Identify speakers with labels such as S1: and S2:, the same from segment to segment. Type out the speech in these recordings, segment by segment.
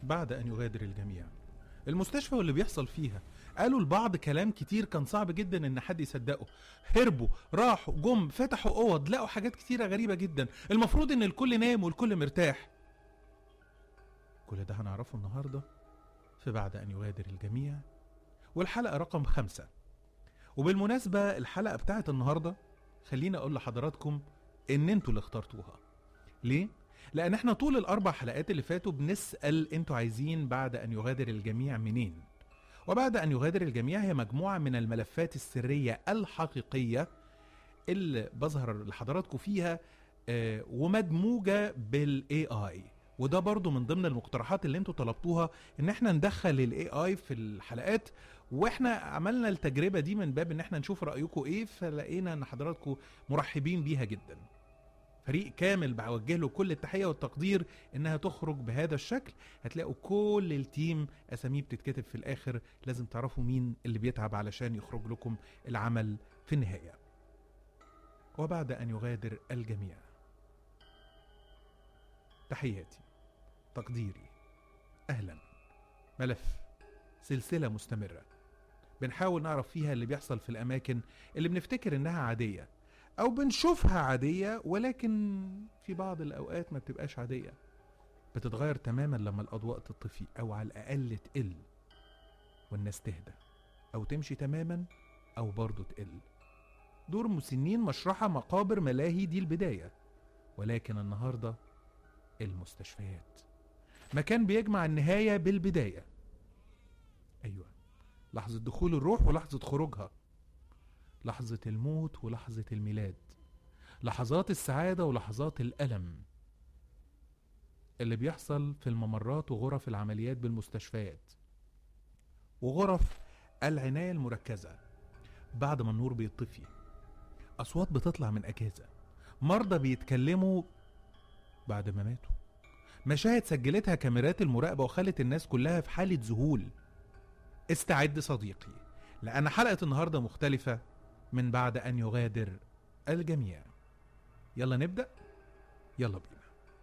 S1: بعد أن يغادر الجميع المستشفى واللي بيحصل فيها قالوا البعض كلام كتير كان صعب جدا ان حد يصدقه هربوا راحوا جم فتحوا اوض لقوا حاجات كتيرة غريبة جدا المفروض ان الكل نام والكل مرتاح كل ده هنعرفه النهاردة في بعد ان يغادر الجميع والحلقة رقم خمسة وبالمناسبة الحلقة بتاعت النهاردة خليني اقول لحضراتكم ان انتوا اللي اخترتوها ليه؟ لان احنا طول الاربع حلقات اللي فاتوا بنسال انتوا عايزين بعد ان يغادر الجميع منين وبعد ان يغادر الجميع هي مجموعه من الملفات السريه الحقيقيه اللي بظهر لحضراتكم فيها آه، ومدموجه بالاي اي وده برضو من ضمن المقترحات اللي انتوا طلبتوها ان احنا ندخل الاي اي في الحلقات واحنا عملنا التجربه دي من باب ان احنا نشوف رايكم ايه فلقينا ان حضراتكم مرحبين بيها جدا فريق كامل بوجه له كل التحيه والتقدير انها تخرج بهذا الشكل هتلاقوا كل التيم اساميه بتتكتب في الاخر لازم تعرفوا مين اللي بيتعب علشان يخرج لكم العمل في النهايه وبعد ان يغادر الجميع تحياتي تقديري اهلا ملف سلسله مستمره بنحاول نعرف فيها اللي بيحصل في الاماكن اللي بنفتكر انها عاديه او بنشوفها عادية ولكن في بعض الاوقات ما بتبقاش عادية بتتغير تماما لما الاضواء تطفي او على الاقل تقل والناس تهدى او تمشي تماما او برضه تقل دور مسنين مشرحة مقابر ملاهي دي البداية ولكن النهاردة المستشفيات مكان بيجمع النهاية بالبداية أيوة لحظة دخول الروح ولحظة خروجها لحظة الموت ولحظة الميلاد لحظات السعادة ولحظات الألم اللي بيحصل في الممرات وغرف العمليات بالمستشفيات وغرف العناية المركزة بعد ما النور بيطفي أصوات بتطلع من أجهزة مرضى بيتكلموا بعد ما ماتوا مشاهد سجلتها كاميرات المراقبة وخلت الناس كلها في حالة ذهول استعد صديقي لأن حلقة النهاردة مختلفة من بعد أن يغادر الجميع يلا نبدأ يلا بينا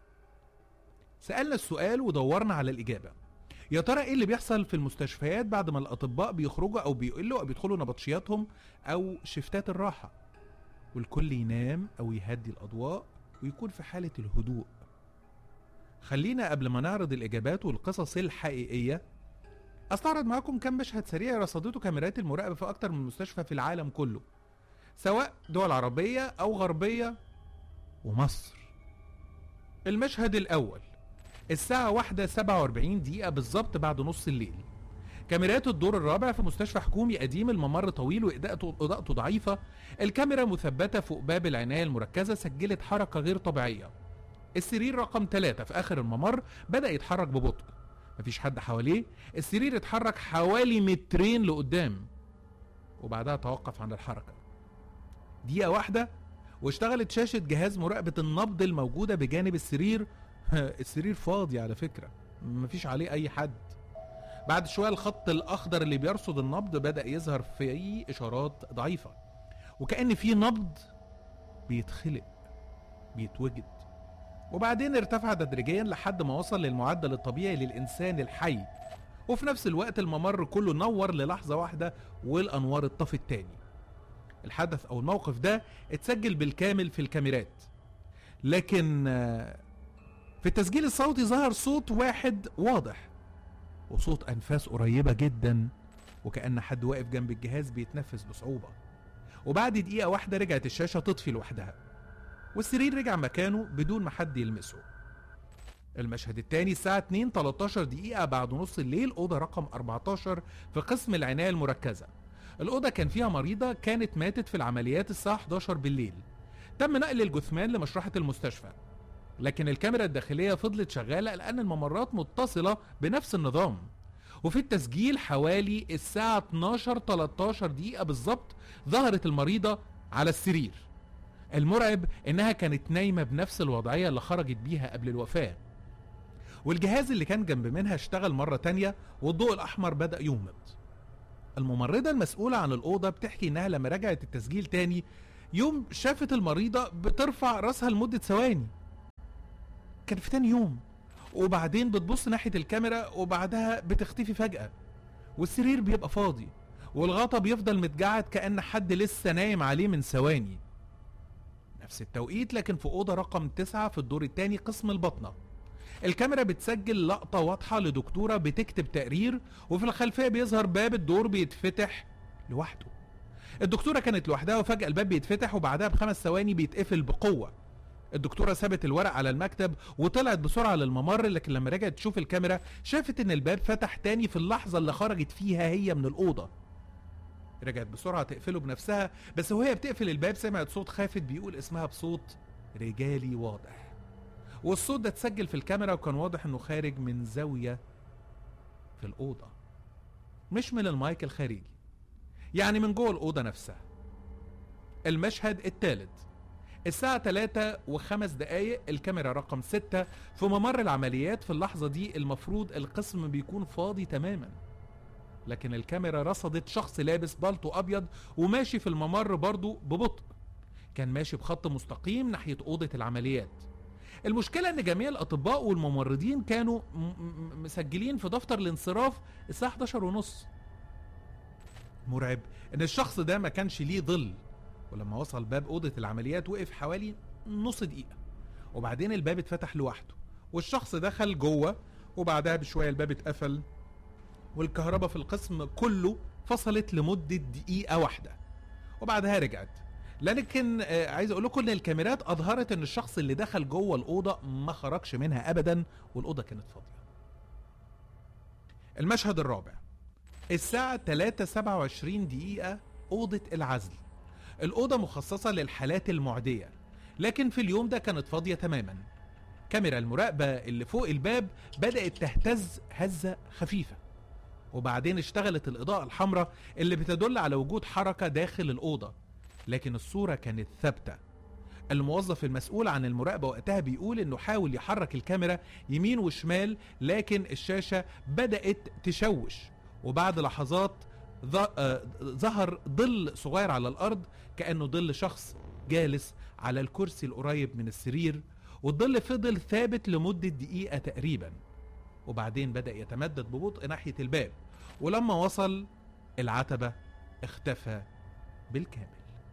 S1: سألنا السؤال ودورنا على الإجابة يا ترى ايه اللي بيحصل في المستشفيات بعد ما الاطباء بيخرجوا او بيقلوا او بيدخلوا نبطشياتهم او شفتات الراحه والكل ينام او يهدي الاضواء ويكون في حاله الهدوء خلينا قبل ما نعرض الاجابات والقصص الحقيقيه استعرض معاكم كم مشهد سريع رصدته كاميرات المراقبه في اكتر من مستشفى في العالم كله سواء دول عربيه او غربيه ومصر المشهد الاول الساعة واحدة سبعة واربعين دقيقة بالظبط بعد نص الليل كاميرات الدور الرابع في مستشفى حكومي قديم الممر طويل وإضاءته إضاءته ضعيفة الكاميرا مثبتة فوق باب العناية المركزة سجلت حركة غير طبيعية السرير رقم ثلاثة في آخر الممر بدأ يتحرك ببطء مفيش حد حواليه السرير اتحرك حوالي مترين لقدام وبعدها توقف عن الحركة دقيقة واحدة واشتغلت شاشة جهاز مراقبة النبض الموجودة بجانب السرير السرير فاضي على فكرة مفيش عليه أي حد بعد شوية الخط الأخضر اللي بيرصد النبض بدأ يظهر فيه إشارات ضعيفة وكأن في نبض بيتخلق بيتوجد وبعدين ارتفع تدريجيا لحد ما وصل للمعدل الطبيعي للإنسان الحي وفي نفس الوقت الممر كله نور للحظة واحدة والأنوار اتطفت تاني الحدث أو الموقف ده اتسجل بالكامل في الكاميرات لكن آه، في التسجيل الصوتي ظهر صوت واحد واضح وصوت أنفاس قريبة جدا وكأن حد واقف جنب الجهاز بيتنفس بصعوبة وبعد دقيقة واحدة رجعت الشاشة تطفي لوحدها والسرير رجع مكانه بدون ما حد يلمسه المشهد الثاني الساعة 2 13 دقيقة بعد نص الليل أوضة رقم 14 في قسم العناية المركزة الأوضة كان فيها مريضة كانت ماتت في العمليات الساعة 11 بالليل تم نقل الجثمان لمشرحة المستشفى لكن الكاميرا الداخلية فضلت شغالة لأن الممرات متصلة بنفس النظام وفي التسجيل حوالي الساعة 12 13 دقيقة بالظبط ظهرت المريضة على السرير المرعب إنها كانت نايمة بنفس الوضعية اللي خرجت بيها قبل الوفاة والجهاز اللي كان جنب منها اشتغل مرة تانية والضوء الأحمر بدأ يومض الممرضة المسؤولة عن الأوضة بتحكي إنها لما رجعت التسجيل تاني يوم شافت المريضة بترفع راسها لمدة ثواني كان في تاني يوم وبعدين بتبص ناحية الكاميرا وبعدها بتختفي فجأة والسرير بيبقى فاضي والغطا بيفضل متجعد كأن حد لسه نايم عليه من ثواني نفس التوقيت لكن في أوضة رقم تسعة في الدور التاني قسم البطنة الكاميرا بتسجل لقطة واضحة لدكتورة بتكتب تقرير وفي الخلفية بيظهر باب الدور بيتفتح لوحده الدكتورة كانت لوحدها وفجأة الباب بيتفتح وبعدها بخمس ثواني بيتقفل بقوة الدكتورة سابت الورق على المكتب وطلعت بسرعة للممر لكن لما رجعت تشوف الكاميرا شافت ان الباب فتح تاني في اللحظة اللي خرجت فيها هي من الأوضة رجعت بسرعة تقفله بنفسها بس وهي بتقفل الباب سمعت صوت خافت بيقول اسمها بصوت رجالي واضح والصوت ده اتسجل في الكاميرا وكان واضح انه خارج من زاوية في الأوضة مش من المايك الخارجي يعني من جوه الأوضة نفسها المشهد الثالث الساعة 3 وخمس دقايق الكاميرا رقم 6 في ممر العمليات في اللحظة دي المفروض القسم بيكون فاضي تماما لكن الكاميرا رصدت شخص لابس بالطو أبيض وماشي في الممر برضه ببطء كان ماشي بخط مستقيم ناحية أوضة العمليات المشكلة ان جميع الاطباء والممرضين كانوا م- م- مسجلين في دفتر الانصراف الساعة 11 ونص مرعب ان الشخص ده ما كانش ليه ظل ولما وصل باب اوضه العمليات وقف حوالي نص دقيقه وبعدين الباب اتفتح لوحده والشخص دخل جوه وبعدها بشويه الباب اتقفل والكهرباء في القسم كله فصلت لمده دقيقه واحده وبعدها رجعت لكن آه، عايز اقول لكم ان الكاميرات اظهرت ان الشخص اللي دخل جوه الاوضه ما خرجش منها ابدا والاوضه كانت فاضيه المشهد الرابع الساعة 3:27 دقيقة أوضة العزل الأوضة مخصصة للحالات المعدية لكن في اليوم ده كانت فاضية تماما كاميرا المراقبة اللي فوق الباب بدأت تهتز هزة خفيفة وبعدين اشتغلت الإضاءة الحمراء اللي بتدل على وجود حركة داخل الأوضة لكن الصورة كانت ثابتة الموظف المسؤول عن المراقبة وقتها بيقول انه حاول يحرك الكاميرا يمين وشمال لكن الشاشة بدأت تشوش وبعد لحظات ظ- آه، ظهر ظل صغير على الارض كانه ظل شخص جالس على الكرسي القريب من السرير والظل فضل ثابت لمده دقيقه تقريبا وبعدين بدا يتمدد ببطء ناحيه الباب ولما وصل العتبه اختفى بالكامل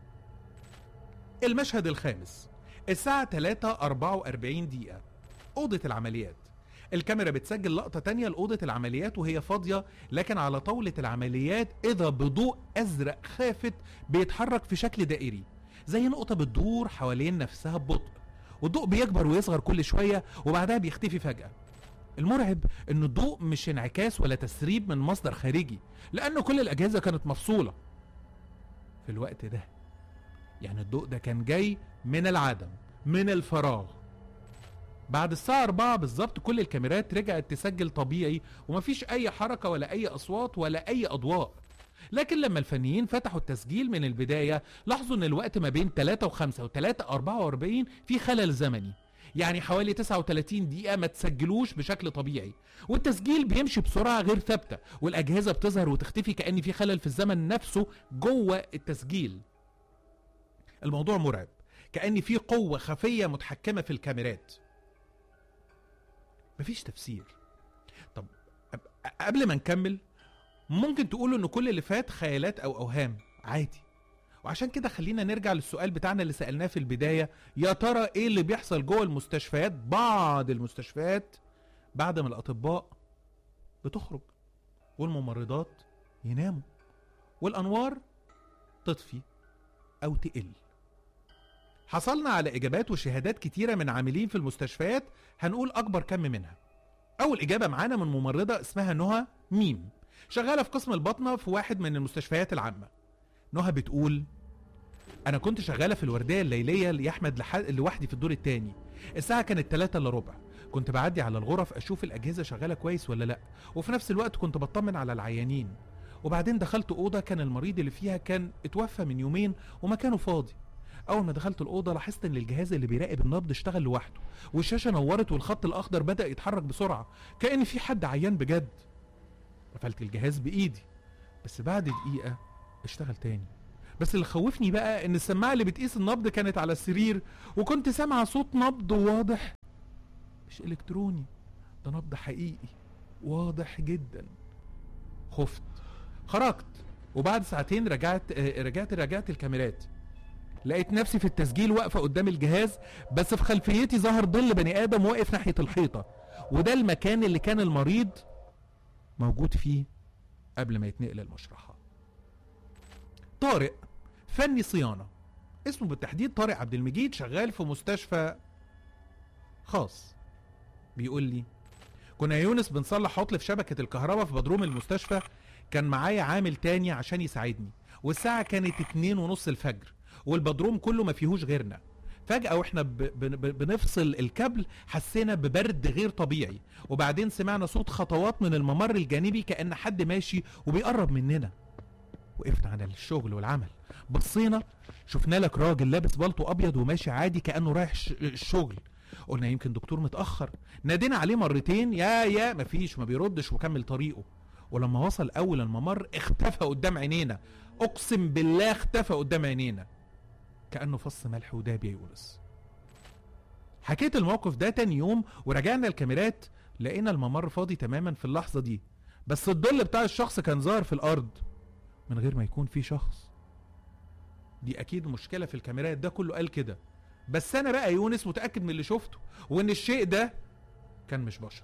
S1: المشهد الخامس الساعة 3 44 دقيقة أوضة العمليات الكاميرا بتسجل لقطة تانية لأوضة العمليات وهي فاضية لكن على طاولة العمليات إذا بضوء أزرق خافت بيتحرك في شكل دائري زي نقطة بتدور حوالين نفسها ببطء والضوء بيكبر ويصغر كل شوية وبعدها بيختفي فجأة المرعب ان الضوء مش انعكاس ولا تسريب من مصدر خارجي لان كل الاجهزه كانت مفصوله في الوقت ده يعني الضوء ده كان جاي من العدم من الفراغ بعد الساعة 4 بالظبط كل الكاميرات رجعت تسجل طبيعي ومفيش أي حركة ولا أي أصوات ولا أي أضواء لكن لما الفنيين فتحوا التسجيل من البداية لاحظوا ان الوقت ما بين 3 و5 و3 44 في خلل زمني يعني حوالي 39 دقيقة ما تسجلوش بشكل طبيعي والتسجيل بيمشي بسرعة غير ثابتة والأجهزة بتظهر وتختفي كأن في خلل في الزمن نفسه جوه التسجيل الموضوع مرعب كأن في قوة خفية متحكمة في الكاميرات مفيش تفسير طب أب- قبل ما نكمل ممكن تقولوا ان كل اللي فات خيالات او اوهام عادي وعشان كده خلينا نرجع للسؤال بتاعنا اللي سألناه في البداية يا ترى ايه اللي بيحصل جوه المستشفيات بعض المستشفيات بعد ما الاطباء بتخرج والممرضات يناموا والانوار تطفي او تقل حصلنا على اجابات وشهادات كتيره من عاملين في المستشفيات هنقول اكبر كم منها اول اجابه معانا من ممرضه اسمها نهى ميم شغاله في قسم البطنه في واحد من المستشفيات العامه نهى بتقول انا كنت شغاله في الورديه الليليه لاحمد لح... لوحدي في الدور الثاني الساعه كانت 3 الا ربع كنت بعدي على الغرف اشوف الاجهزه شغاله كويس ولا لا وفي نفس الوقت كنت بطمن على العيانين وبعدين دخلت اوضه كان المريض اللي فيها كان اتوفى من يومين ومكانه فاضي اول ما دخلت الاوضه لاحظت ان الجهاز اللي بيراقب النبض اشتغل لوحده والشاشه نورت والخط الاخضر بدا يتحرك بسرعه كان في حد عيان بجد قفلت الجهاز بايدي بس بعد دقيقه اشتغل تاني بس اللي خوفني بقى ان السماعه اللي بتقيس النبض كانت على السرير وكنت سامعه صوت نبض واضح مش الكتروني ده نبض حقيقي واضح جدا خفت خرجت وبعد ساعتين رجعت آه، رجعت رجعت الكاميرات لقيت نفسي في التسجيل واقفه قدام الجهاز بس في خلفيتي ظهر ظل بني ادم واقف ناحيه الحيطه وده المكان اللي كان المريض موجود فيه قبل ما يتنقل المشرحه طارق فني صيانه اسمه بالتحديد طارق عبد المجيد شغال في مستشفى خاص بيقول لي كنا يا يونس بنصلح عطل في شبكة الكهرباء في بدروم المستشفى كان معايا عامل تاني عشان يساعدني والساعة كانت اتنين ونص الفجر والبدروم كله ما فيهوش غيرنا فجأة واحنا ب- ب- ب- بنفصل الكابل حسينا ببرد غير طبيعي وبعدين سمعنا صوت خطوات من الممر الجانبي كأن حد ماشي وبيقرب مننا وقفنا عن الشغل والعمل بصينا شفنا لك راجل لابس بالطو ابيض وماشي عادي كانه رايح ش- الشغل قلنا يمكن دكتور متاخر نادينا عليه مرتين يا يا مفيش ما بيردش وكمل طريقه ولما وصل اول الممر اختفى قدام عينينا اقسم بالله اختفى قدام عينينا كانه فص ملح وداب يا يونس حكيت الموقف ده تاني يوم ورجعنا الكاميرات لقينا الممر فاضي تماما في اللحظه دي بس الظل بتاع الشخص كان ظاهر في الارض من غير ما يكون في شخص دي اكيد مشكله في الكاميرات ده كله قال كده بس انا بقى يونس متاكد من اللي شفته وان الشيء ده كان مش بشر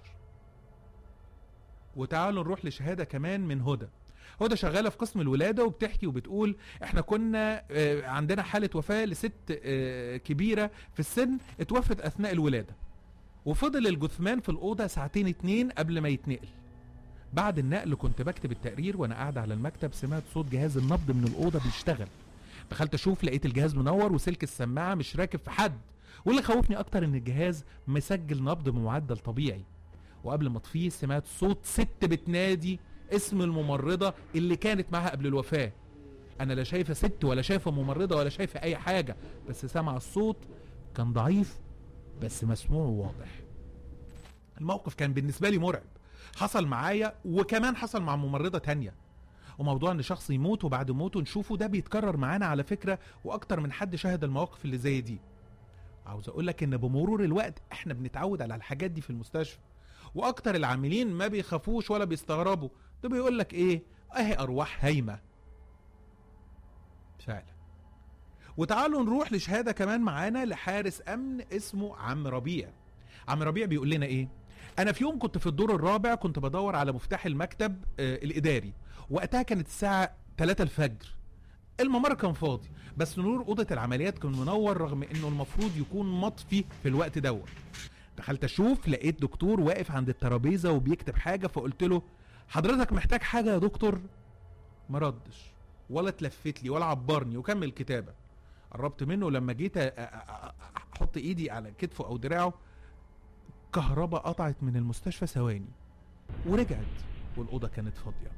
S1: وتعالوا نروح لشهاده كمان من هدى هدى شغاله في قسم الولاده وبتحكي وبتقول احنا كنا آه، عندنا حاله وفاه لست آه، كبيره في السن اتوفت اثناء الولاده وفضل الجثمان في الاوضه ساعتين اتنين قبل ما يتنقل بعد النقل كنت بكتب التقرير وانا قاعد على المكتب سمعت صوت جهاز النبض من الاوضه بيشتغل دخلت اشوف لقيت الجهاز منور وسلك السماعه مش راكب في حد واللي خوفني اكتر ان الجهاز مسجل نبض بمعدل طبيعي وقبل ما اطفيه سمعت صوت ست بتنادي اسم الممرضه اللي كانت معاها قبل الوفاه انا لا شايفه ست ولا شايفه ممرضه ولا شايفه اي حاجه بس سامع الصوت كان ضعيف بس مسموع وواضح الموقف كان بالنسبه لي مرعب حصل معايا وكمان حصل مع ممرضه تانية وموضوع ان شخص يموت وبعد موته نشوفه ده بيتكرر معانا على فكره واكتر من حد شاهد المواقف اللي زي دي عاوز اقول لك ان بمرور الوقت احنا بنتعود على الحاجات دي في المستشفى واكتر العاملين ما بيخافوش ولا بيستغربوا ده بيقول لك ايه اهي ارواح هايمه فعلا وتعالوا نروح لشهاده كمان معانا لحارس امن اسمه عم ربيع عم ربيع بيقول لنا ايه انا في يوم كنت في الدور الرابع كنت بدور على مفتاح المكتب آه الاداري وقتها كانت الساعه 3 الفجر الممر كان فاضي بس نور اوضه العمليات كان منور رغم انه المفروض يكون مطفي في الوقت دوت دخلت اشوف لقيت دكتور واقف عند الترابيزه وبيكتب حاجه فقلت له حضرتك محتاج حاجه يا دكتور ما ردش ولا اتلفت لي ولا عبرني وكمل كتابه قربت منه لما جيت أ- أ- أ- احط ايدي على كتفه او دراعه كهرباء قطعت من المستشفى ثواني ورجعت والاوضه كانت فاضيه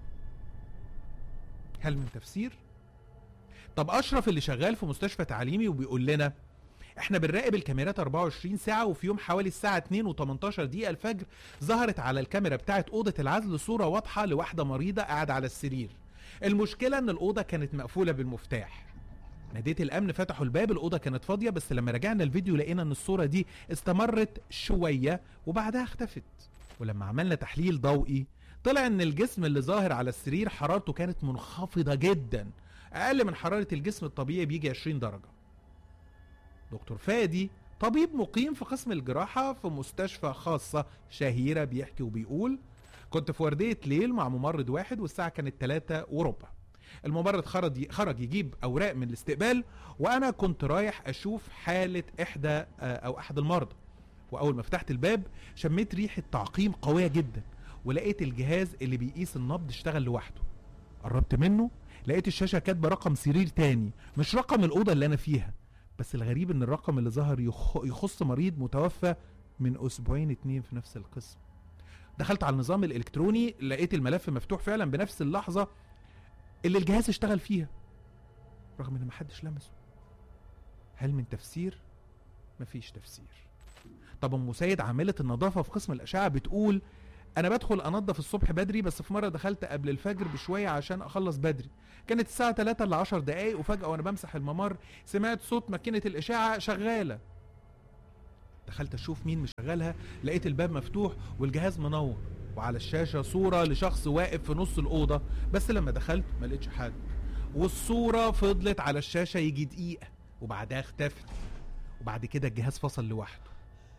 S1: هل من تفسير طب اشرف اللي شغال في مستشفى تعليمي وبيقول لنا احنا بنراقب الكاميرات 24 ساعه وفي يوم حوالي الساعه 2 و18 دقيقه الفجر ظهرت على الكاميرا بتاعه اوضه العزل صوره واضحه لواحده مريضه قاعده على السرير المشكله ان الاوضه كانت مقفوله بالمفتاح ناديت الامن فتحوا الباب الاوضه كانت فاضيه بس لما رجعنا الفيديو لقينا ان الصوره دي استمرت شويه وبعدها اختفت ولما عملنا تحليل ضوئي طلع ان الجسم اللي ظاهر على السرير حرارته كانت منخفضه جدا اقل من حراره الجسم الطبيعي بيجي 20 درجه دكتور فادي طبيب مقيم في قسم الجراحة في مستشفى خاصة شهيرة بيحكي وبيقول كنت في وردية ليل مع ممرض واحد والساعة كانت 3 وربع الممرض خرج خرج يجيب أوراق من الاستقبال وأنا كنت رايح أشوف حالة إحدى آه، أو أحد المرضى وأول ما فتحت الباب شميت ريحة تعقيم قوية جدا ولقيت الجهاز اللي بيقيس النبض اشتغل لوحده قربت منه لقيت الشاشة كاتبة رقم سرير تاني مش رقم الأوضة اللي أنا فيها بس الغريب ان الرقم اللي ظهر يخ- يخص مريض متوفى من اسبوعين اتنين في نفس القسم دخلت على النظام الالكتروني لقيت الملف مفتوح فعلا بنفس اللحظه اللي الجهاز اشتغل فيها رغم ان محدش لمسه هل من تفسير مفيش تفسير طب ام سيد عامله النظافه في قسم الاشعه بتقول انا بدخل انضف الصبح بدري بس في مره دخلت قبل الفجر بشويه عشان اخلص بدري كانت الساعه 3 ل 10 دقايق وفجاه وانا بمسح الممر سمعت صوت ماكينه الاشعه شغاله دخلت اشوف مين مشغلها لقيت الباب مفتوح والجهاز منور وعلى الشاشه صوره لشخص واقف في نص الاوضه بس لما دخلت ما لقيتش حد والصوره فضلت على الشاشه يجي دقيقه وبعدها اختفت وبعد كده الجهاز فصل لوحده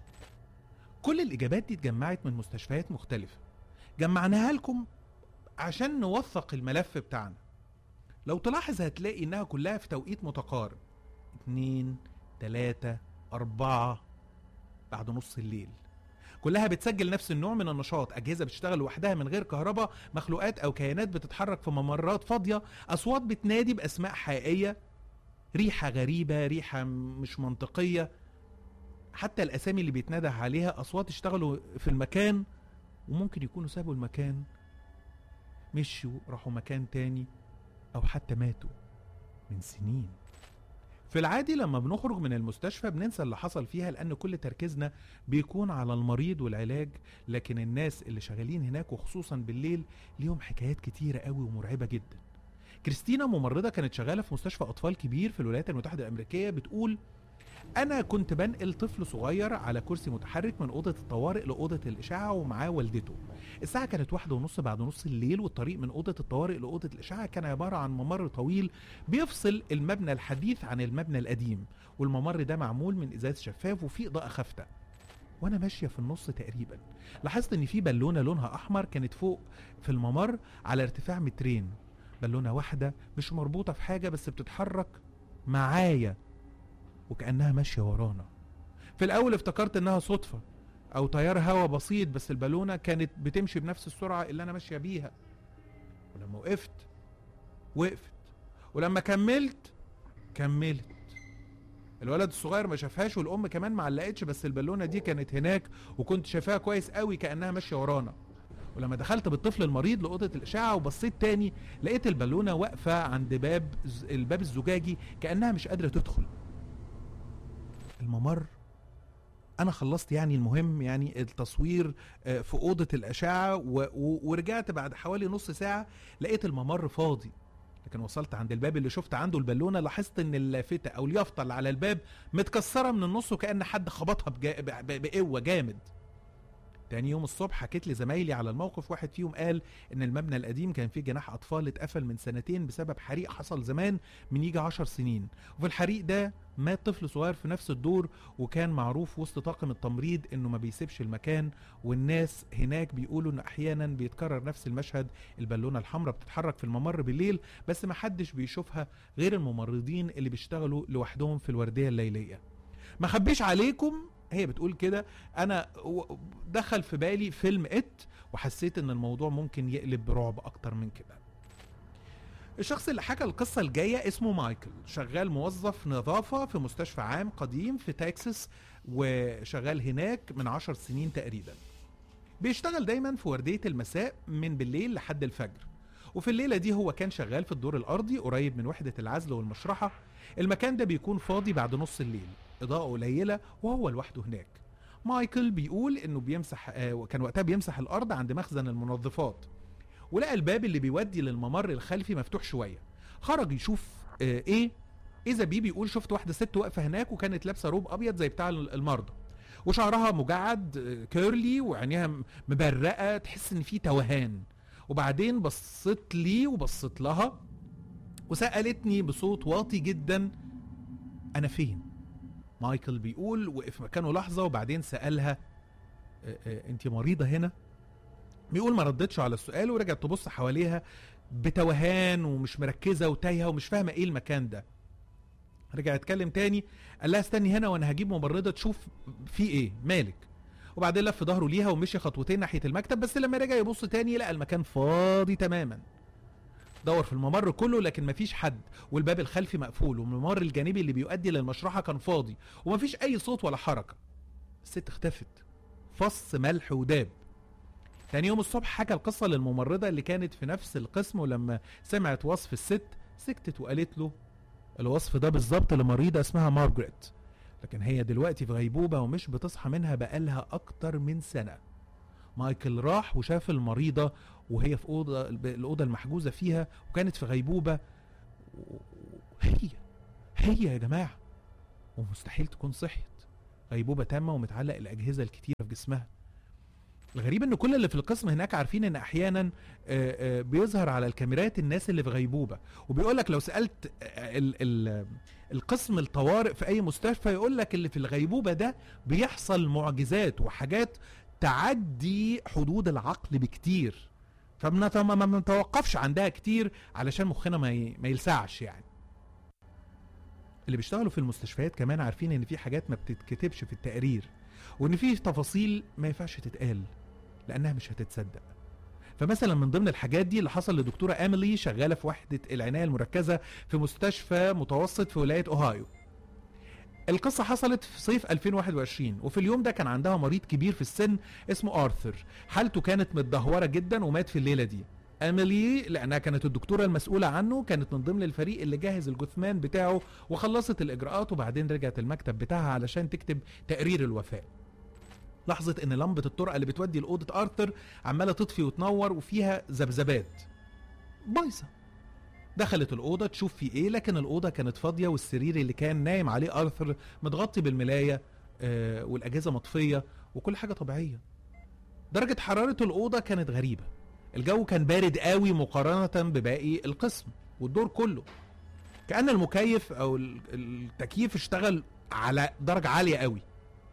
S1: كل الاجابات دي اتجمعت من مستشفيات مختلفه جمعناها لكم عشان نوثق الملف بتاعنا لو تلاحظ هتلاقي انها كلها في توقيت متقارب اتنين تلاتة أربعة بعد نص الليل كلها بتسجل نفس النوع من النشاط أجهزة بتشتغل لوحدها من غير كهرباء مخلوقات أو كيانات بتتحرك في ممرات فاضية أصوات بتنادي بأسماء حقيقية ريحة غريبة ريحة مش منطقية حتى الأسامي اللي بيتنادى عليها أصوات اشتغلوا في المكان وممكن يكونوا سابوا المكان مشوا راحوا مكان تاني أو حتى ماتوا من سنين في العادي لما بنخرج من المستشفى بننسى اللي حصل فيها لأن كل تركيزنا بيكون على المريض والعلاج لكن الناس اللي شغالين هناك وخصوصا بالليل ليهم حكايات كتيرة قوي ومرعبة جدا كريستينا ممرضة كانت شغالة في مستشفى أطفال كبير في الولايات المتحدة الأمريكية بتقول أنا كنت بنقل طفل صغير على كرسي متحرك من أوضة الطوارئ لأوضة الإشعة ومعاه والدته الساعة كانت واحدة ونص بعد نص الليل والطريق من أوضة الطوارئ لأوضة الإشعة كان عبارة عن ممر طويل بيفصل المبنى الحديث عن المبنى القديم والممر ده معمول من إزاز شفاف وفيه إضاءة خافتة وانا ماشيه في النص تقريبا لاحظت ان في بالونه لونها احمر كانت فوق في الممر على ارتفاع مترين بالونه واحده مش مربوطه في حاجه بس بتتحرك معايا وكانها ماشيه ورانا في الاول افتكرت انها صدفه او تيار هوا بسيط بس البالونه كانت بتمشي بنفس السرعه اللي انا ماشيه بيها ولما وقفت وقفت ولما كملت كملت الولد الصغير ما شافهاش والام كمان ما علقتش بس البالونه دي كانت هناك وكنت شايفاها كويس قوي كانها ماشيه ورانا ولما دخلت بالطفل المريض لاوضه الاشعه وبصيت تاني لقيت البالونه واقفه عند باب الباب الزجاجي كانها مش قادره تدخل الممر انا خلصت يعني المهم يعني التصوير آه، في اوضه الاشعه و- و- ورجعت بعد حوالي نص ساعه لقيت الممر فاضي لكن وصلت عند الباب اللي شفت عنده البالونه لاحظت ان اللافته او اليافطه اللي على الباب متكسره من النص وكان حد خبطها بجا... ب- ب- بقوه جامد تاني يوم الصبح حكيت لزمايلي على الموقف واحد فيهم قال ان المبنى القديم كان فيه جناح اطفال اتقفل من سنتين بسبب حريق حصل زمان من يجي عشر سنين وفي الحريق ده مات طفل صغير في نفس الدور وكان معروف وسط طاقم التمريض انه ما بيسيبش المكان والناس هناك بيقولوا ان احيانا بيتكرر نفس المشهد البالونه الحمراء بتتحرك في الممر بالليل بس ما حدش بيشوفها غير الممرضين اللي بيشتغلوا لوحدهم في الورديه الليليه ما خبيش عليكم هي بتقول كده انا و- دخل في بالي فيلم ات وحسيت ان الموضوع ممكن يقلب برعب اكتر من كده الشخص اللي حكى القصة الجاية اسمه مايكل شغال موظف نظافة في مستشفى عام قديم في تكساس وشغال هناك من عشر سنين تقريبا بيشتغل دايما في وردية المساء من بالليل لحد الفجر وفي الليلة دي هو كان شغال في الدور الأرضي قريب من وحدة العزل والمشرحة المكان ده بيكون فاضي بعد نص الليل إضاءة قليلة وهو لوحده هناك مايكل بيقول انه بيمسح آه كان وقتها بيمسح الارض عند مخزن المنظفات ولقى الباب اللي بيودي للممر الخلفي مفتوح شويه خرج يشوف آه ايه اذا بيه بيقول شفت واحده ست واقفه هناك وكانت لابسه روب ابيض زي بتاع المرضى وشعرها مجعد آه، كيرلي وعينيها م- مبرقه تحس ان في توهان وبعدين بصت لي وبصت لها وسالتني بصوت واطي جدا انا فين مايكل بيقول وقف مكانه لحظه وبعدين سالها انت مريضه هنا بيقول ما ردتش على السؤال ورجعت تبص حواليها بتوهان ومش مركزه وتايهه ومش فاهمه ايه المكان ده رجع يتكلم تاني قال لها استني هنا وانا هجيب ممرضه تشوف في ايه مالك وبعدين لف ظهره ليها ومشي خطوتين ناحيه المكتب بس لما رجع يبص تاني لقى المكان فاضي تماما دور في الممر كله لكن مفيش حد والباب الخلفي مقفول والممر الجانبي اللي بيؤدي للمشرحه كان فاضي ومفيش اي صوت ولا حركه الست اختفت فص ملح وداب تاني يوم الصبح حكى القصة للممرضة اللي كانت في نفس القسم ولما سمعت وصف الست سكتت وقالت له الوصف ده بالظبط لمريضة اسمها مارجريت لكن هي دلوقتي في غيبوبة ومش بتصحى منها بقالها أكتر من سنة مايكل راح وشاف المريضة وهي في أوضة الأوضة المحجوزة فيها وكانت في غيبوبة و- هي هي يا جماعة ومستحيل تكون صحيت غيبوبه تامه ومتعلق الاجهزه الكتيره في جسمها الغريب ان كل اللي في القسم هناك عارفين ان احيانا آه، آه، بيظهر على الكاميرات الناس اللي في غيبوبه وبيقول لك لو سالت آه، ال ال القسم الطوارئ في اي مستشفى يقول لك اللي في الغيبوبه ده بيحصل معجزات وحاجات تعدي حدود العقل بكتير فما ما ما نتوقفش عندها كتير علشان مخنا ما ي- ما يلسعش يعني اللي بيشتغلوا في المستشفيات كمان عارفين ان في حاجات ما بتتكتبش في التقرير وان في تفاصيل ما ينفعش تتقال لانها مش هتتصدق فمثلا من ضمن الحاجات دي اللي حصل لدكتوره اميلي شغاله في وحده العنايه المركزه في مستشفى متوسط في ولايه اوهايو القصة حصلت في صيف 2021 وفي اليوم ده كان عندها مريض كبير في السن اسمه آرثر حالته كانت متدهورة جدا ومات في الليلة دي أميلي لأنها كانت الدكتورة المسؤولة عنه كانت من ضمن الفريق اللي جهز الجثمان بتاعه وخلصت الإجراءات وبعدين رجعت المكتب بتاعها علشان تكتب تقرير الوفاة لحظة إن لمبة الطرقة اللي بتودي لأوضة آرثر عمالة تطفي وتنور وفيها ذبذبات بايظة دخلت الأوضة تشوف في إيه لكن الأوضة كانت فاضية والسرير اللي كان نايم عليه آرثر متغطي بالملاية آه والأجهزة مطفية وكل حاجة طبيعية درجة حرارة الأوضة كانت غريبة الجو كان بارد قوي مقارنة بباقي القسم والدور كله كأن المكيف أو ال- التكييف اشتغل على درجة عالية قوي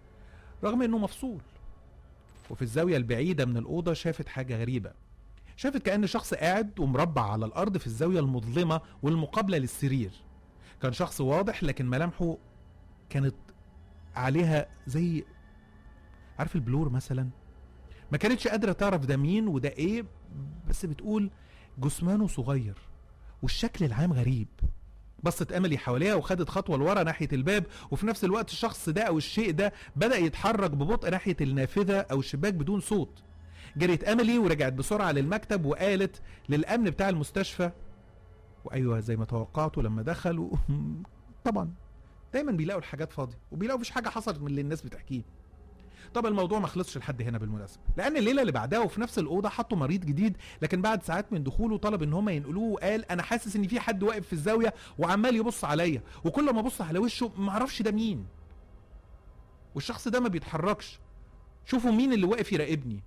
S1: رغم انه مفصول وفي الزاوية البعيدة من الأوضة شافت حاجة غريبة شافت كأن شخص قاعد ومربع على الأرض في الزاوية المظلمة والمقابلة للسرير كان شخص واضح لكن ملامحه كانت عليها زي عارف البلور مثلا ما كانتش قادرة تعرف ده مين وده ايه بس بتقول جثمانه صغير والشكل العام غريب بصت املي حواليها وخدت خطوه لورا ناحيه الباب وفي نفس الوقت الشخص ده او الشيء ده بدا يتحرك ببطء ناحيه النافذه او الشباك بدون صوت جريت املي ورجعت بسرعه للمكتب وقالت للامن بتاع المستشفى وايوه زي ما توقعتوا لما دخلوا طبعا دايما بيلاقوا الحاجات فاضيه وبيلاقوا مفيش حاجه حصلت من اللي الناس بتحكيه طب الموضوع ما خلصش لحد هنا بالمناسبه لان الليله اللي بعدها وفي نفس الاوضه حطوا مريض جديد لكن بعد ساعات من دخوله طلب ان هم ينقلوه وقال انا حاسس ان في حد واقف في الزاويه وعمال يبص عليا وكل ما ابص على وشه ما اعرفش ده مين والشخص ده ما بيتحركش شوفوا مين اللي واقف يراقبني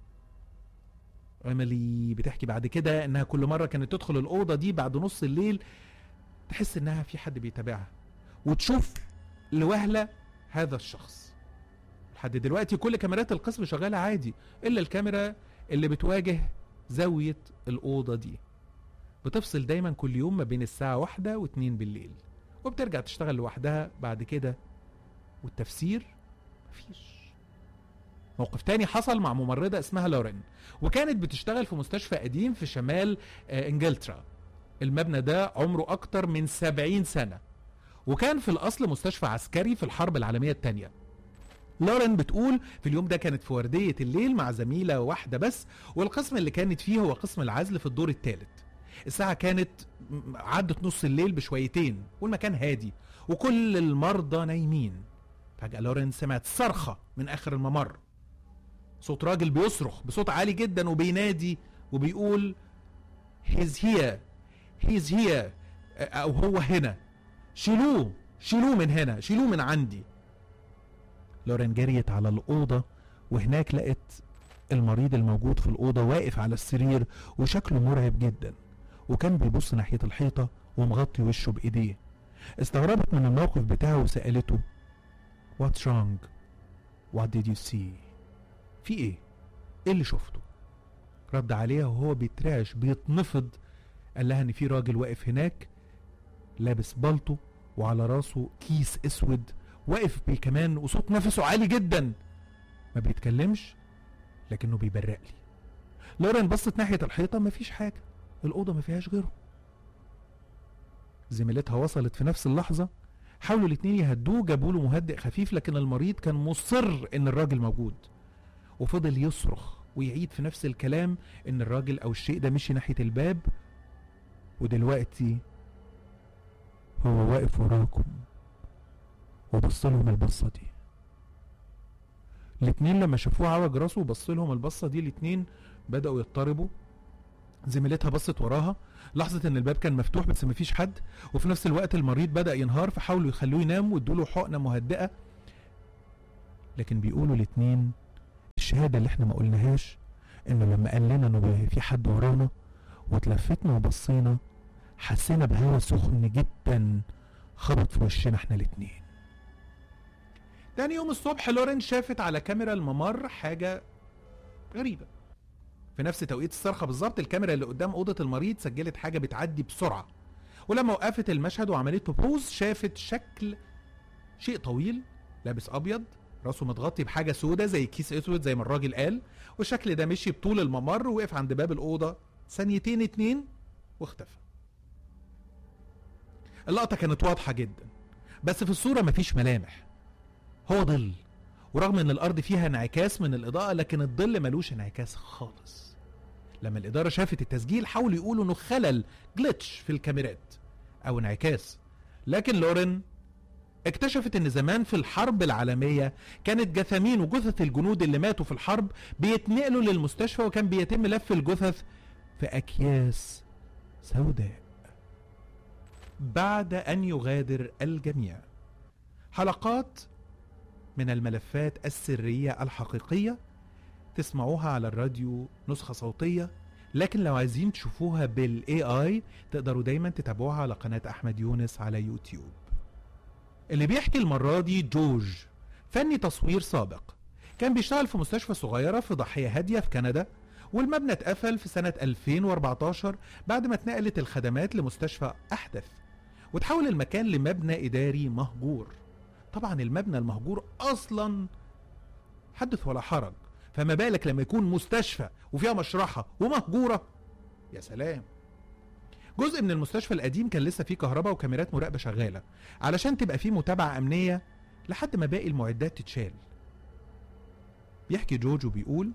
S1: املي بتحكي بعد كده انها كل مره كانت تدخل الاوضه دي بعد نص الليل تحس انها في حد بيتابعها وتشوف لوهله هذا الشخص لحد دلوقتي كل كاميرات القسم شغاله عادي الا الكاميرا اللي بتواجه زاويه الاوضه دي بتفصل دايما كل يوم ما بين الساعه واحدة واتنين بالليل وبترجع تشتغل لوحدها بعد كده والتفسير مفيش موقف تاني حصل مع ممرضة اسمها لورين وكانت بتشتغل في مستشفى قديم في شمال آه، انجلترا المبنى ده عمره اكتر من 70 سنة وكان في الاصل مستشفى عسكري في الحرب العالمية التانية لورين بتقول في اليوم ده كانت في وردية الليل مع زميلة واحدة بس والقسم اللي كانت فيه هو قسم العزل في الدور الثالث الساعة كانت م- عدت نص الليل بشويتين والمكان هادي وكل المرضى نايمين فجأة لورين سمعت صرخة من آخر الممر صوت راجل بيصرخ بصوت عالي جدا وبينادي وبيقول he's here he's here أو هو هنا شيلوه شيلوه من هنا شيلوه من عندي لورين جريت على الأوضة وهناك لقت المريض الموجود في الأوضة واقف على السرير وشكله مرعب جدا وكان بيبص ناحية الحيطة ومغطي وشه بإيديه استغربت من الموقف بتاعه وسألته What's wrong? What did you see? في ايه؟ ايه اللي شفته؟ رد عليها وهو بيترعش بيتنفض قال لها ان في راجل واقف هناك لابس بالطو وعلى راسه كيس اسود واقف بيه كمان وصوت نفسه عالي جدا ما بيتكلمش لكنه بيبرق لي لورين بصت ناحية الحيطة مفيش حاجة الأوضة ما فيهاش غيره زميلتها وصلت في نفس اللحظة حاولوا الاتنين يهدوه جابوا له مهدئ خفيف لكن المريض كان مصر ان الراجل موجود وفضل يصرخ ويعيد في نفس الكلام ان الراجل او الشيء ده مشي ناحية الباب ودلوقتي هو واقف وراكم وبص لهم البصة دي الاتنين لما شافوه عوج راسه وبص لهم البصة دي الاتنين بدأوا يضطربوا زميلتها بصت وراها لاحظت ان الباب كان مفتوح بس مفيش حد وفي نفس الوقت المريض بدأ ينهار فحاولوا يخلوه ينام وادوا له حقنة مهدئة لكن بيقولوا الاتنين الشهادة اللي احنا ما قلناهاش انه لما قال لنا انه في حد ورانا واتلفتنا وبصينا حسينا بهوا سخن جدا خبط في وشنا احنا الاتنين تاني يوم الصبح لورين شافت على كاميرا الممر حاجة غريبة في نفس توقيت الصرخة بالظبط الكاميرا اللي قدام أوضة المريض سجلت حاجة بتعدي بسرعة ولما وقفت المشهد وعملت له بوز شافت شكل شيء طويل لابس أبيض راسه متغطي بحاجة سودة زي كيس أسود زي ما الراجل قال والشكل ده مشي بطول الممر ووقف عند باب الأوضة ثانيتين اتنين واختفى اللقطة كانت واضحة جدا بس في الصورة مفيش ملامح هو ظل ورغم ان الارض فيها انعكاس من الاضاءة لكن الظل ملوش انعكاس خالص لما الادارة شافت التسجيل حاولوا يقولوا انه خلل جلitch في الكاميرات او انعكاس لكن لورين اكتشفت ان زمان في الحرب العالمية كانت جثامين وجثث الجنود اللي ماتوا في الحرب بيتنقلوا للمستشفى وكان بيتم لف الجثث في اكياس سوداء بعد ان يغادر الجميع حلقات من الملفات السرية الحقيقية تسمعوها على الراديو نسخة صوتية لكن لو عايزين تشوفوها بالاي اي تقدروا دايما تتابعوها على قناة احمد يونس على يوتيوب اللي بيحكي المرة دي جوج فني تصوير سابق كان بيشتغل في مستشفى صغيرة في ضاحية هادية في كندا والمبنى اتقفل في سنة 2014 بعد ما اتنقلت الخدمات لمستشفى أحدث وتحول المكان لمبنى إداري مهجور طبعا المبنى المهجور أصلا حدث ولا حرج فما بالك لما يكون مستشفى وفيها مشرحة ومهجورة يا سلام جزء من المستشفى القديم كان لسه فيه كهرباء وكاميرات مراقبة شغالة علشان تبقى فيه متابعة أمنية لحد ما باقي المعدات تتشال بيحكي جوجو بيقول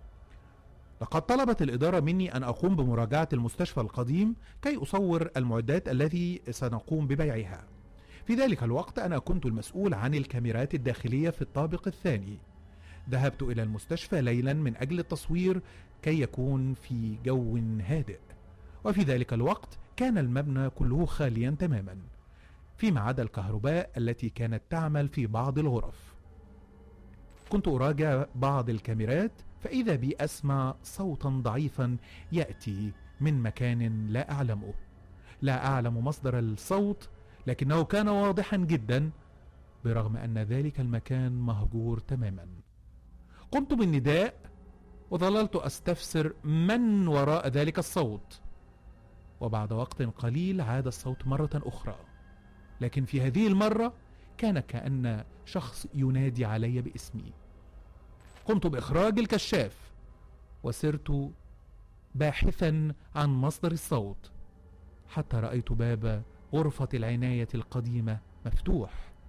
S1: لقد طلبت الإدارة مني أن أقوم بمراجعة المستشفى القديم كي أصور المعدات التي سنقوم ببيعها في ذلك الوقت أنا كنت المسؤول عن الكاميرات الداخلية في الطابق الثاني ذهبت إلى المستشفى ليلا من أجل التصوير كي يكون في جو هادئ وفي ذلك الوقت كان المبنى كله خاليا تماما فيما عدا الكهرباء التي كانت تعمل في بعض الغرف كنت أراجع بعض الكاميرات فإذا بي أسمع صوتا ضعيفا يأتي من مكان لا أعلمه لا أعلم مصدر الصوت لكنه كان واضحا جدا برغم أن ذلك المكان مهجور تماما قمت بالنداء وظللت أستفسر من وراء ذلك الصوت وبعد وقت قليل عاد الصوت مرة أخرى لكن في هذه المرة كان كأن شخص ينادي علي باسمي قمت بإخراج الكشاف وسرت باحثا عن مصدر الصوت حتى رأيت باب غرفة العناية القديمة مفتوح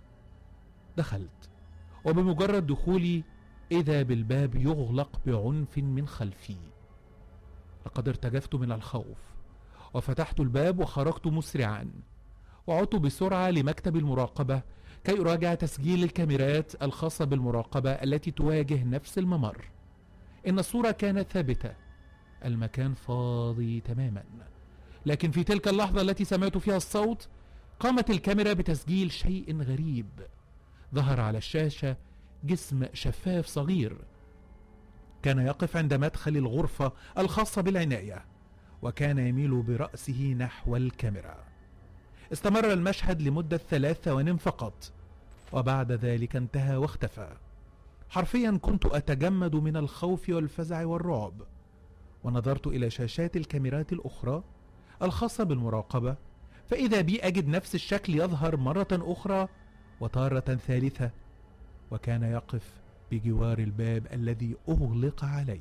S1: دخلت وبمجرد دخولي إذا بالباب يغلق بعنف من خلفي لقد ارتجفت من الخوف وفتحت الباب وخرجت مسرعا وعدت بسرعة لمكتب المراقبة كي أراجع تسجيل الكاميرات الخاصة بالمراقبة التي تواجه نفس الممر إن الصورة كانت ثابتة المكان فاضي تماما لكن في تلك اللحظة التي سمعت فيها الصوت قامت الكاميرا بتسجيل شيء غريب ظهر على الشاشة جسم شفاف صغير كان يقف عند مدخل الغرفة الخاصة بالعناية وكان يميل برأسه نحو الكاميرا استمر المشهد لمدة ثلاث ثوان فقط وبعد ذلك انتهى واختفى حرفيا كنت أتجمد من الخوف والفزع والرعب ونظرت إلى شاشات الكاميرات الأخرى الخاصة بالمراقبة فإذا بي أجد نفس الشكل يظهر مرة أخرى وتارة ثالثة وكان يقف بجوار الباب الذي أغلق علي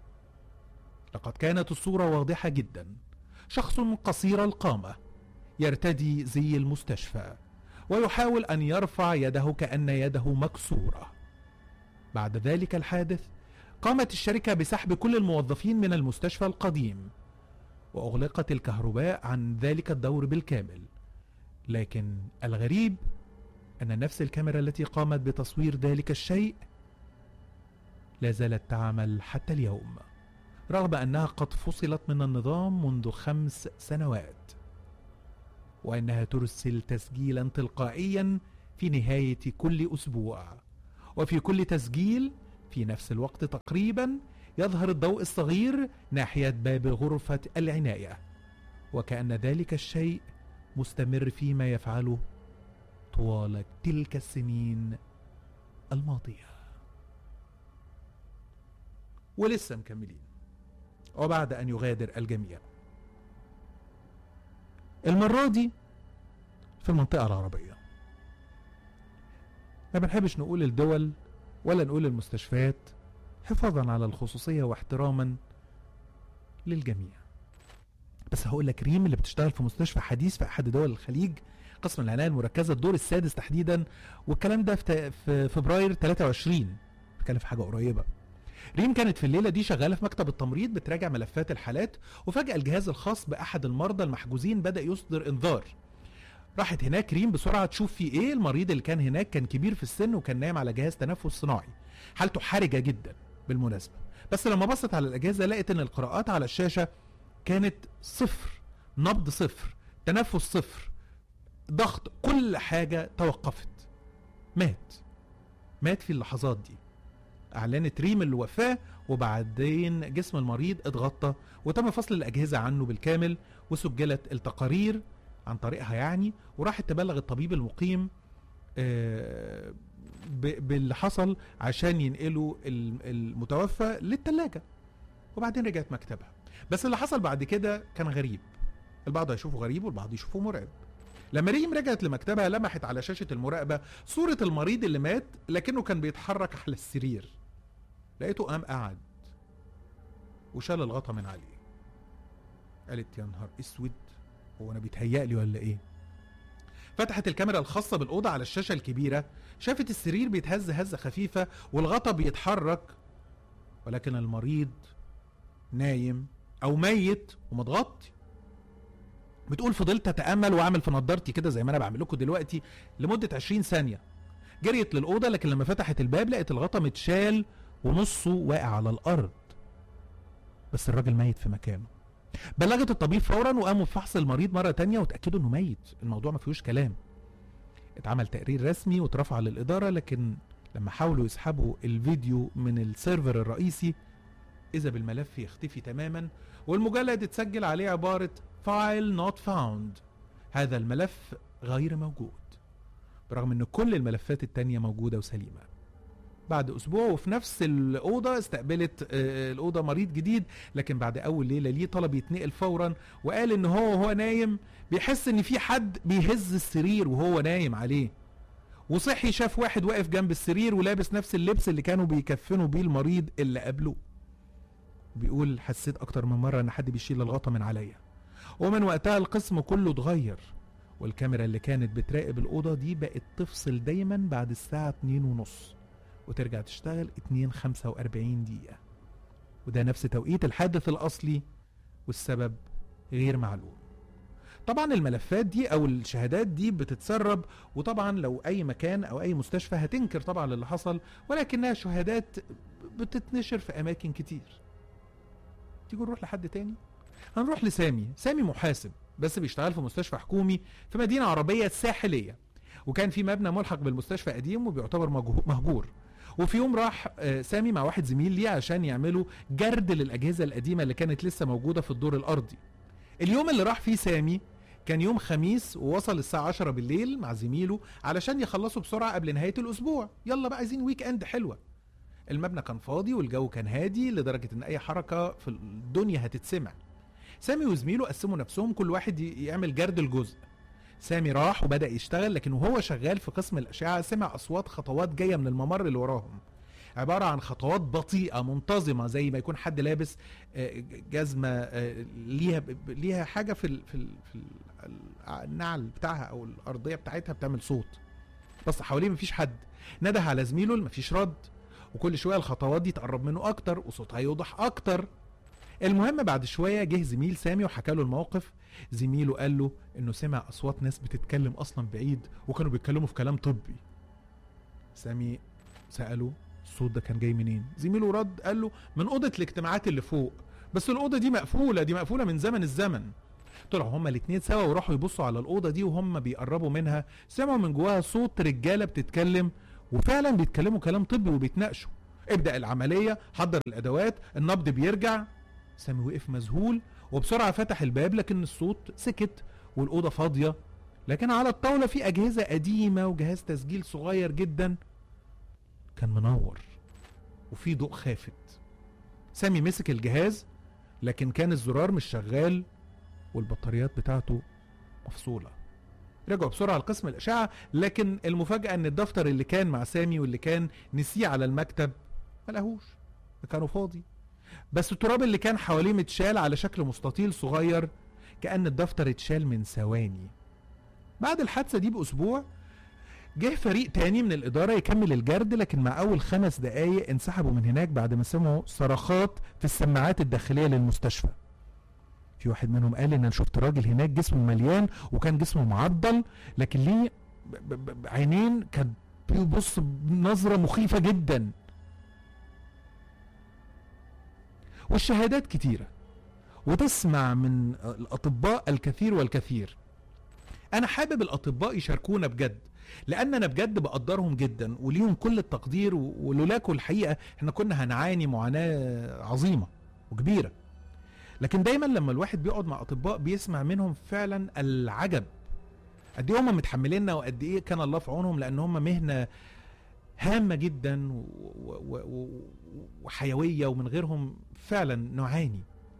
S1: لقد كانت الصورة واضحة جدا شخص قصير القامة يرتدي زي المستشفى ويحاول أن يرفع يده كأن يده مكسورة بعد ذلك الحادث قامت الشركة بسحب كل الموظفين من المستشفى القديم وأغلقت الكهرباء عن ذلك الدور بالكامل لكن الغريب أن نفس الكاميرا التي قامت بتصوير ذلك الشيء لا زالت تعمل حتى اليوم رغم أنها قد فصلت من النظام منذ خمس سنوات وأنها ترسل تسجيلا تلقائيا في نهاية كل أسبوع وفي كل تسجيل في نفس الوقت تقريبا يظهر الضوء الصغير ناحية باب غرفة العناية وكأن ذلك الشيء مستمر فيما يفعله طوال تلك السنين الماضية ولسه مكملين وبعد أن يغادر الجميع المرة دي في المنطقة العربية ما بنحبش نقول الدول ولا نقول المستشفيات حفاظا على الخصوصية واحتراما للجميع بس هقول لك ريم اللي بتشتغل في مستشفى حديث في احد دول الخليج قسم العنايه المركزه الدور السادس تحديدا والكلام ده في في فبراير 23 بتكلم في حاجه قريبه ريم كانت في الليله دي شغاله في مكتب التمريض بتراجع ملفات الحالات وفجاه الجهاز الخاص باحد المرضى المحجوزين بدا يصدر انذار راحت هناك ريم بسرعه تشوف في ايه المريض اللي كان هناك كان كبير في السن وكان نايم على جهاز تنفس صناعي حالته حرجه جدا بالمناسبه بس لما بصت على الاجهزه لقت ان القراءات على الشاشه كانت صفر نبض صفر تنفس صفر ضغط كل حاجه توقفت مات مات في اللحظات دي اعلنت ريم الوفاه وبعدين جسم المريض اتغطى وتم فصل الاجهزه عنه بالكامل وسجلت التقارير عن طريقها يعني وراحت تبلغ الطبيب المقيم آه، ب- باللي حصل عشان ينقلوا الم- المتوفى للتلاجة وبعدين رجعت مكتبها بس اللي حصل بعد كده كان غريب البعض هيشوفه غريب والبعض يشوفه مرعب لما ريم رجعت لمكتبها لمحت على شاشة المراقبة صورة المريض اللي مات لكنه كان بيتحرك على السرير لقيته قام قعد وشال الغطا من عليه قالت يا نهار اسود هو انا بيتهيألي ولا ايه فتحت الكاميرا الخاصة بالأوضة على الشاشة الكبيرة شافت السرير بيتهز هزة خفيفة والغطا بيتحرك ولكن المريض نايم أو ميت ومتغطي بتقول فضلت أتأمل وأعمل في نضارتي كده زي ما أنا بعمل لكم دلوقتي لمدة 20 ثانية جريت للأوضة لكن لما فتحت الباب لقت الغطا متشال ونصه واقع على الأرض بس الراجل ميت في مكانه بلغت الطبيب فورا وقاموا بفحص المريض مرة تانية وتأكدوا انه ميت الموضوع ما فيهوش كلام اتعمل تقرير رسمي واترفع للإدارة لكن لما حاولوا يسحبوا الفيديو من السيرفر الرئيسي إذا بالملف يختفي تماما والمجلد اتسجل عليه عبارة فايل نوت فاوند هذا الملف غير موجود برغم ان كل الملفات التانية موجودة وسليمة بعد اسبوع وفي نفس الاوضه استقبلت آه، الاوضه مريض جديد لكن بعد اول ليله ليه طلب يتنقل فورا وقال ان هو وهو نايم بيحس ان في حد بيهز السرير وهو نايم عليه وصحي شاف واحد واقف جنب السرير ولابس نفس اللبس اللي كانوا بيكفنوا بيه المريض اللي قبله بيقول حسيت اكتر من مره ان حد بيشيل الغطا من عليا ومن وقتها القسم كله اتغير والكاميرا اللي كانت بتراقب الأوضة دي بقت تفصل دايما بعد الساعة اتنين ونص وترجع تشتغل اتنين خمسة وأربعين دقيقة وده نفس توقيت الحادث الأصلي والسبب غير معلوم طبعا الملفات دي او الشهادات دي بتتسرب وطبعا لو اي مكان او اي مستشفى هتنكر طبعا اللي حصل ولكنها شهادات بتتنشر في اماكن كتير تيجوا نروح لحد تاني هنروح لسامي سامي محاسب بس بيشتغل في مستشفى حكومي في مدينة عربية ساحلية وكان في مبنى ملحق بالمستشفى قديم وبيعتبر مجهو- مهجور وفي يوم راح آه، سامي مع واحد زميل ليه عشان يعملوا جرد للأجهزة القديمة اللي كانت لسه موجودة في الدور الأرضي اليوم اللي راح فيه سامي كان يوم خميس ووصل الساعة 10 بالليل مع زميله علشان يخلصوا بسرعة قبل نهاية الأسبوع يلا بقى عايزين ويك أند حلوة المبنى كان فاضي والجو كان هادي لدرجة إن أي حركة في الدنيا هتتسمع سامي وزميله قسموا نفسهم كل واحد ي- يعمل جرد الجزء سامي راح وبدأ يشتغل لكن وهو شغال في قسم الأشعة سمع أصوات خطوات جاية من الممر اللي وراهم عبارة عن خطوات بطيئة منتظمة زي ما يكون حد لابس آه، جزمة آه، ليها ب- ليها حاجة في ال في ال في ال النعل بتاعها أو الأرضية بتاعتها بتعمل صوت بس حواليه مفيش حد نده على زميله مفيش رد وكل شوية الخطوات دي تقرب منه أكتر وصوتها يوضح أكتر المهم بعد شوية جه زميل سامي وحكى له الموقف زميله قال له انه سمع اصوات ناس بتتكلم اصلا بعيد وكانوا بيتكلموا في كلام طبي سامي سأله الصوت ده كان جاي منين زميله رد قال له من اوضه الاجتماعات اللي فوق بس الاوضه دي مقفوله دي مقفوله من زمن الزمن طلعوا هما الاتنين سوا وراحوا يبصوا على الاوضه دي وهم بيقربوا منها سمعوا من جواها صوت رجاله بتتكلم وفعلا بيتكلموا كلام طبي وبيتناقشوا ابدا العمليه حضر الادوات النبض بيرجع سامي وقف مذهول وبسرعه فتح الباب لكن الصوت سكت والاوضه فاضيه لكن على الطاوله في اجهزه قديمه وجهاز تسجيل صغير جدا كان منور وفي ضوء خافت سامي مسك الجهاز لكن كان الزرار مش شغال والبطاريات بتاعته مفصوله رجعوا بسرعه لقسم الاشعه لكن المفاجاه ان الدفتر اللي كان مع سامي واللي كان نسيه على المكتب ما لقاهوش كانوا فاضي بس التراب اللي كان حواليه متشال على شكل مستطيل صغير كأن الدفتر اتشال من ثواني بعد الحادثة دي بأسبوع جه فريق تاني من الإدارة يكمل الجرد لكن مع أول خمس دقايق انسحبوا من هناك بعد ما سمعوا صرخات في السماعات الداخلية للمستشفى في واحد منهم قال ان انا شفت راجل هناك جسمه مليان وكان جسمه معضل لكن ليه ب- ب- ب- عينين كان بيبص بنظرة مخيفة جدا والشهادات كتيرة وتسمع من الأطباء الكثير والكثير أنا حابب الأطباء يشاركونا بجد لأن أنا بجد بقدرهم جدا وليهم كل التقدير و- ولولاكوا الحقيقة احنا كنا هنعاني معاناة عظيمة وكبيرة لكن دايما لما الواحد بيقعد مع أطباء بيسمع منهم فعلا العجب قد ايه هم متحمليننا وقد ايه كان الله في عونهم لان هم مهنه هامه جدا و- و- و- وحيويه ومن غيرهم فعلا نعاني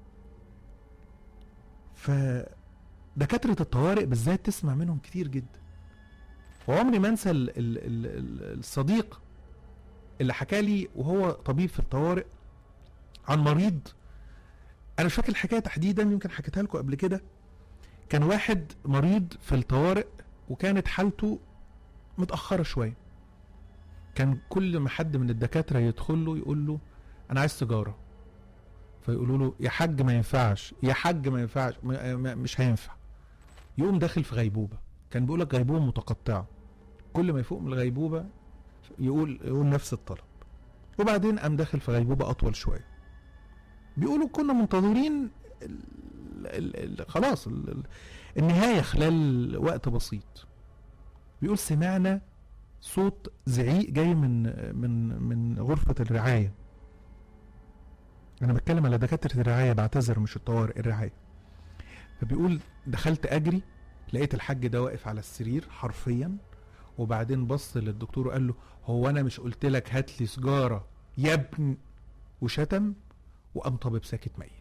S1: فدكاتره الطوارئ بالذات تسمع منهم كتير جدا وعمري ما انسى ال- ال- ال- ال- الصديق اللي حكى لي وهو طبيب في الطوارئ عن مريض انا مش فاكر الحكايه تحديدا يمكن حكيتها لكم قبل كده كان واحد مريض في الطوارئ وكانت حالته متأخرة شوية كان كل ما حد من الدكاترة يدخل له يقول له أنا عايز سيجارة فيقولوا له يا حاج ما ينفعش يا حاج ما ينفعش م- م- مش هينفع يقوم داخل في غيبوبة كان بيقول لك غيبوبة متقطعة كل ما يفوق من الغيبوبة يقول يقول نفس الطلب وبعدين قام داخل في غيبوبة أطول شوية بيقولوا كنا منتظرين ال ال ال خلاص ال ال النهاية خلال وقت بسيط بيقول سمعنا صوت زعيق جاي من من من غرفة الرعاية أنا بتكلم على دكاترة الرعاية بعتذر مش الطوارئ الرعاية فبيقول دخلت أجري لقيت الحاج ده واقف على السرير حرفيا وبعدين بص للدكتور وقال له هو أنا مش قلت لك هات لي سجارة يا ابن وشتم وقام طبيب ساكت ميت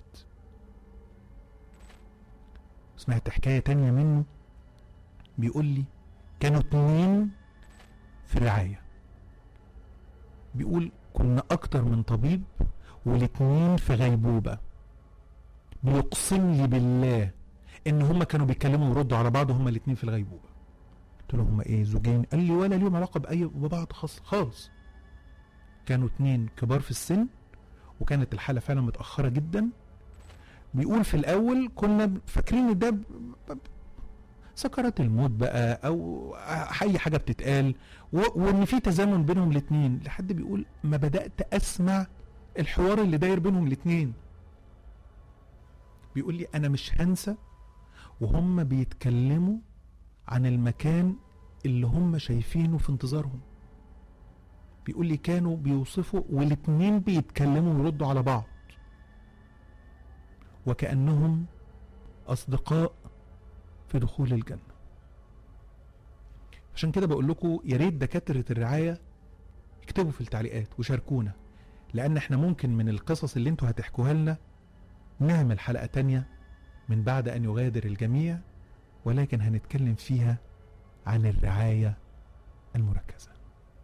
S1: سمعت حكاية تانية منه بيقول لي كانوا اتنين في الرعاية بيقول كنا أكتر من طبيب والاتنين في غيبوبة بيقسم لي بالله إن هما كانوا بيتكلموا ويردوا على بعض هما الاتنين في الغيبوبة قلت له هما إيه زوجين قال لي ولا ليهم علاقة بأي ببعض خالص خالص كانوا اتنين كبار في السن وكانت الحالة فعلا متأخرة جدا بيقول في الاول كنا فاكرين ان ده ب- ب- سكرات الموت بقى او اي حاجه بتتقال و- وان في تزامن بينهم الاثنين لحد بيقول ما بدات اسمع الحوار اللي داير بينهم الاثنين بيقول لي انا مش هنسى وهم بيتكلموا عن المكان اللي هم شايفينه في انتظارهم بيقول لي كانوا بيوصفوا والاتنين بيتكلموا ويردوا على بعض وكأنهم أصدقاء في دخول الجنة عشان كده بقول لكم يا ريت دكاترة الرعاية اكتبوا في التعليقات وشاركونا لأن احنا ممكن من القصص اللي انتوا هتحكوها لنا نعمل حلقة تانية من بعد أن يغادر الجميع ولكن هنتكلم فيها عن الرعاية المركزة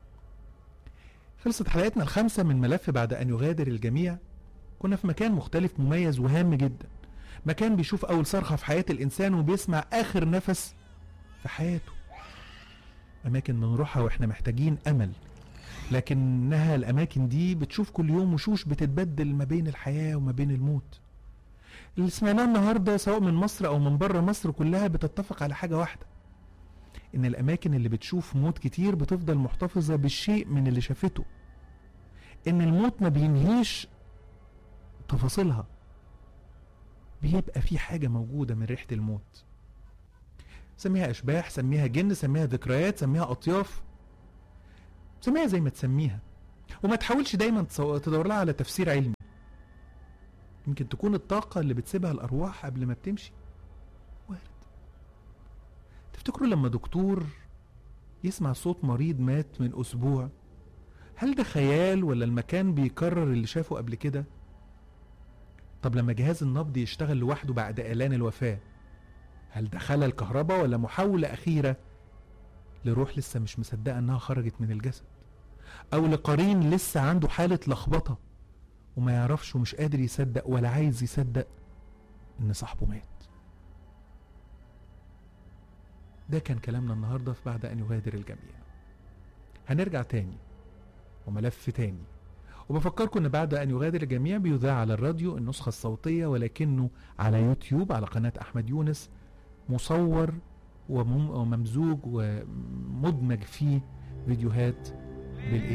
S1: خلصت حلقتنا الخامسة من ملف بعد أن يغادر الجميع كنا في مكان مختلف مميز وهام جدا مكان بيشوف أول صرخة في حياة الإنسان وبيسمع آخر نفس في حياته أماكن بنروحها وإحنا محتاجين أمل لكنها الأماكن دي بتشوف كل يوم وشوش بتتبدل ما بين الحياة وما بين الموت اللي سمعناه النهاردة سواء من مصر أو من بره مصر كلها بتتفق على حاجة واحدة إن الأماكن اللي بتشوف موت كتير بتفضل محتفظة بالشيء من اللي شافته إن الموت ما بينهيش تفاصيلها بيبقى في حاجة موجودة من ريحة الموت سميها أشباح سميها جن سميها ذكريات سميها أطياف سميها زي ما تسميها وما تحاولش دايما تصو- تدور لها على تفسير علمي يمكن تكون الطاقة اللي بتسيبها الأرواح قبل ما بتمشي وارد تفتكروا لما دكتور يسمع صوت مريض مات من أسبوع هل ده خيال ولا المكان بيكرر اللي شافه قبل كده طب لما جهاز النبض يشتغل لوحده بعد إعلان الوفاة هل ده خلل كهرباء ولا محاولة أخيرة لروح لسه مش مصدقة إنها خرجت من الجسد أو لقرين لسه عنده حالة لخبطة وما يعرفش ومش قادر يصدق ولا عايز يصدق إن صاحبه مات ده كان كلامنا النهاردة في بعد أن يغادر الجميع هنرجع تاني وملف تاني وبفكركم ان بعد ان يغادر الجميع بيذاع على الراديو النسخة الصوتية ولكنه على يوتيوب على قناة احمد يونس مصور ومم- وممزوج ومدمج فيه فيديوهات بالاي